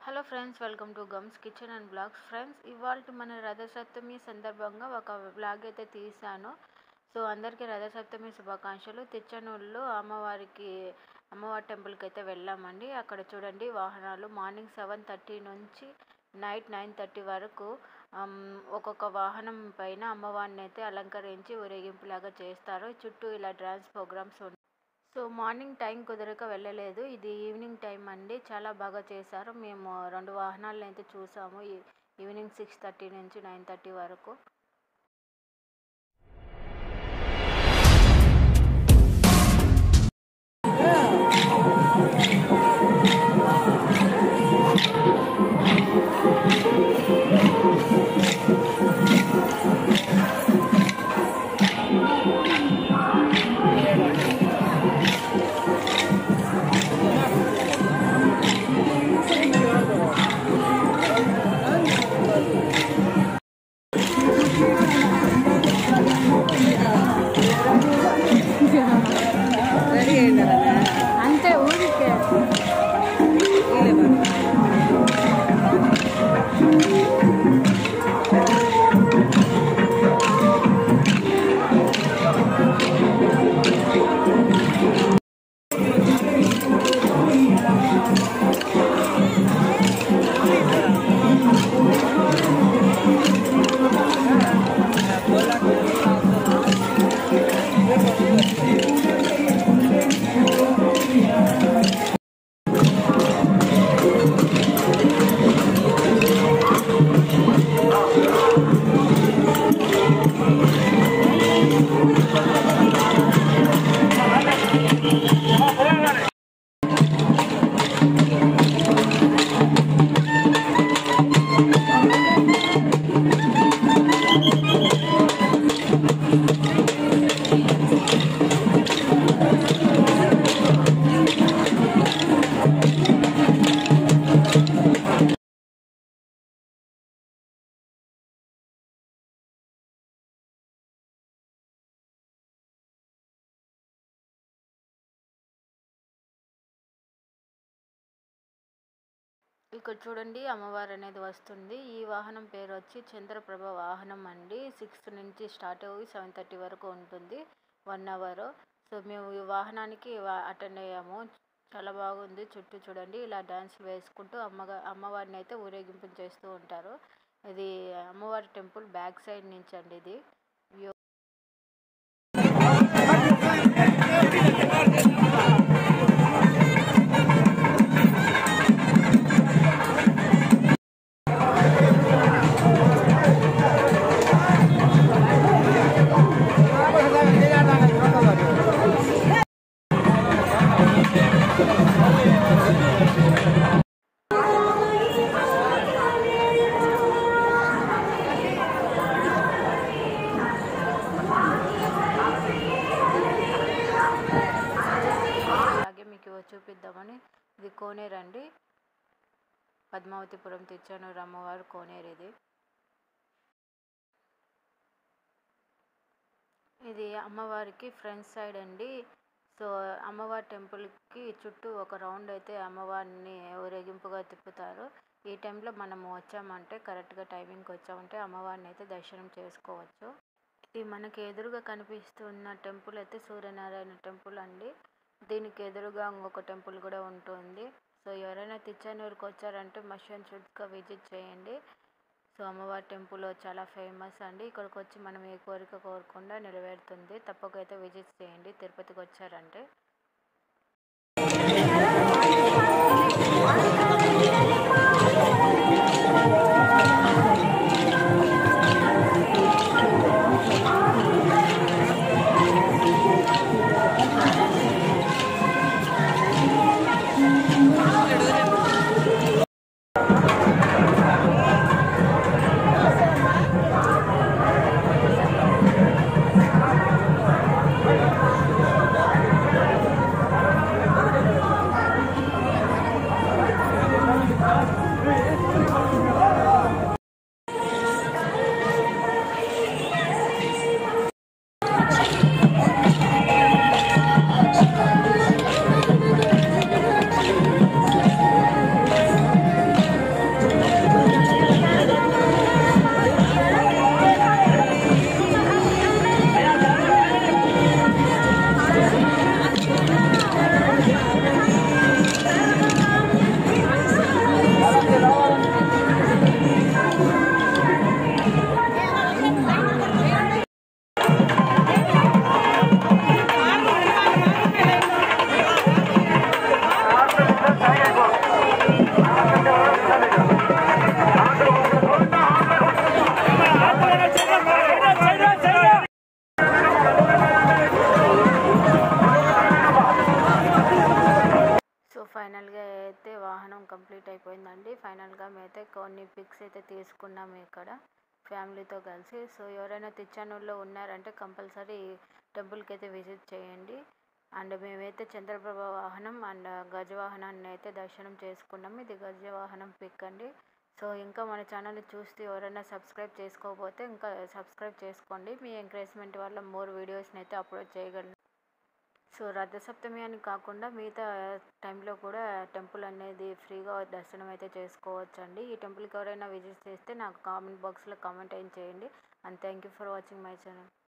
hello friends welcome to gums kitchen and blogs friends ఇవాళ మన రథసప్తమి సందర్భంగా ఒక బ్లాగ్ అయితే తీశాను సో అందరికీ రథసప్తమి శుభాకాంక్షలు తిచ్చనూరులో అమ్మవారికి అమ్మవారి టెంపుల్కి అయితే వెళ్ళామండి అక్కడ చూడండి వాహనాలు మార్నింగ్ సెవెన్ థర్టీ నుంచి నైట్ నైన్ థర్టీ వరకు ఆమ్, ఒక్కొక్క వాహనం పైన అమ్మవారిని అయితే అలంకరించి ఊరేగింపులాగా చేస్తారు చుట్టూ ఇలా డ్యాన్స్ ప్రోగ్రామ్స్ ఉంటాయి సో మార్నింగ్ టైం కుదరక వెళ్ళలేదు ఇది ఈవినింగ్ టైం అండి చాలా బాగా చేశారు మేము రెండు వాహనాలను అయితే చూసాము ఈ- ఈవినింగ్ సిక్స్ థర్టీ నుంచి నైన్ థర్టీ వరకు అంతే ఊరికే ఇక్కడ చూడండి అమ్మవారు అనేది వస్తుంది ఈ వాహనం పేరు వచ్చి చంద్రప్రభ వాహనం అండి సిక్స్త్ నుంచి స్టార్ట్ అయ్యి సెవెన్ థర్టీ వరకు ఉంటుంది వన్ అవర్ సో మేము ఈ వాహనానికి అటెండ్ అయ్యాము చాలా బాగుంది చుట్టూ చూడండి ఇలా డ్యాన్స్ వేసుకుంటూ అమ్మగా అమ్మవారిని అయితే ఊరేగింపు చేస్తూ ఉంటారు ఇది అమ్మవారి టెంపుల్ బ్యాక్ సైడ్ నుంచి అండి ఇది వ్యూ అలాగే మీకు ఇవి చూపిద్దామని ఇది కోనేరు అండి పద్మావతిపురం తిచ్చానూరు అమ్మవారు కోనేరు ఇది ఇది అమ్మవారికి ఫ్రంట్ సైడ్ అండి సో అమ్మవారి టెంపుల్కి చుట్టూ ఒక రౌండ్ అయితే అమ్మవారిని ఊరేగింపుగా తిప్పుతారు ఈ టైంలో మనము వచ్చామంటే కరెక్ట్గా టైమింగ్కి వచ్చామంటే అమ్మవారిని అయితే దర్శనం చేసుకోవచ్చు ఇది మనకి ఎదురుగా కనిపిస్తున్న టెంపుల్ అయితే సూర్యనారాయణ టెంపుల్ అండి దీనికి ఎదురుగా ఇంకొక టెంపుల్ కూడా ఉంటుంది సో ఎవరైనా తిచ్చానూరుకి వచ్చారంటే మషన్ షుడ్గా విజిట్ చేయండి సో అమ్మవారి టెంపుల్ చాలా ఫేమస్ అండి ఇక్కడికి వచ్చి మనం ఏ కోరిక కోరకుండా నెరవేరుతుంది తప్పకైతే విజిట్ చేయండి తిరుపతికి వచ్చారంటే అయిపోయిందండి ఫైనల్గా మేమైతే కొన్ని పిక్స్ అయితే తీసుకున్నాము ఇక్కడ ఫ్యామిలీతో కలిసి సో ఎవరైనా తిచ్చానూరులో ఉన్నారంటే కంపల్సరీ టెంపుల్కి అయితే విజిట్ చేయండి అండ్ మేమైతే చంద్రప్రభ వాహనం అండ్ గజవాహనాన్ని అయితే దర్శనం చేసుకున్నాము ఇది గజవాహనం పిక్ అండి సో ఇంకా మన ఛానల్ని చూస్తే ఎవరైనా సబ్స్క్రైబ్ చేసుకోకపోతే ఇంకా సబ్స్క్రైబ్ చేసుకోండి మీ ఎంకరేజ్మెంట్ వల్ల మోర్ వీడియోస్ని అయితే అప్లోడ్ చేయగలను సో రథసప్తమి అని కాకుండా మిగతా టైంలో కూడా టెంపుల్ అనేది ఫ్రీగా దర్శనం అయితే చేసుకోవచ్చండి ఈ టెంపుల్కి ఎవరైనా విజిట్ చేస్తే నాకు కామెంట్ బాక్స్లో కామెంట్ ఏం చేయండి and thank you for watching my channel